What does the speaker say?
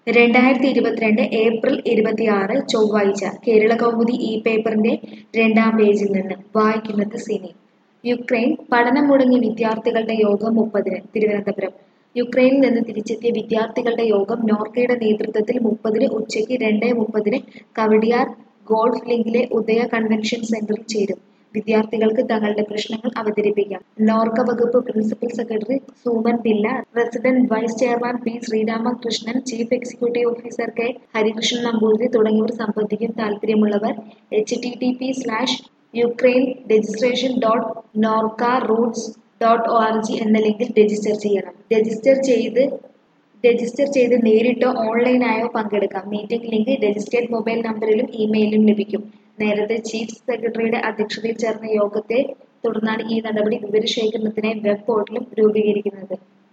രണ്ടായിരത്തി ഇരുപത്തിരണ്ട് ഏപ്രിൽ ഇരുപത്തിയാറ് ചൊവ്വാഴ്ച കേരള കൗമുദി ഈ പേപ്പറിന്റെ രണ്ടാം പേജിൽ നിന്ന് വായിക്കുന്നത് സിനി യുക്രൈൻ പഠനം മുടങ്ങിയ വിദ്യാർത്ഥികളുടെ യോഗം മുപ്പതിന് തിരുവനന്തപുരം യുക്രൈനിൽ നിന്ന് തിരിച്ചെത്തിയ വിദ്യാർത്ഥികളുടെ യോഗം നോർക്കയുടെ നേതൃത്വത്തിൽ മുപ്പതിന് ഉച്ചയ്ക്ക് രണ്ട് മുപ്പതിന് കവടിയാർ ഗോൾഫ് ലിങ്കിലെ ഉദയ കൺവെൻഷൻ സെന്ററിൽ ചേരും വിദ്യാർത്ഥികൾക്ക് തങ്ങളുടെ പ്രശ്നങ്ങൾ അവതരിപ്പിക്കാം നോർക്ക വകുപ്പ് principal secretary Suman Pillai resident vice chairman P Sreeramakrishnan chief executive officer K Harikrishnan Namboothiri തുടങ്ങിയവർ സംബന്ധിക്കും താല്പര്യമുള്ളവർ H T T P slash Ukraine registration dot Norka roots dot O R G എന്ന ലിങ്കിൽ രജിസ്റ്റർ ചെയ്യണം രജിസ്റ്റർ ചെയ്ത് രജിസ്റ്റർ ചെയ്ത് നേരിട്ടോ ഓൺലൈനായോ പങ്കെടുക്കാം മീറ്റിംഗ് ലിങ്ക് രജിസ്റ്റേർഡ് മൊബൈൽ നമ്പറിലും ഇമെയിലും ലഭിക്കും നേരത്തെ ചീഫ് സെക്രട്ടറിയുടെ അധ്യക്ഷതയിൽ ചേർന്ന യോഗത്തെ തുടർന്നാണ് ഈ നടപടി വിവരശേഖരണത്തിനായി വെബ് പോർട്ടലും രൂപീകരിക്കുന്നത്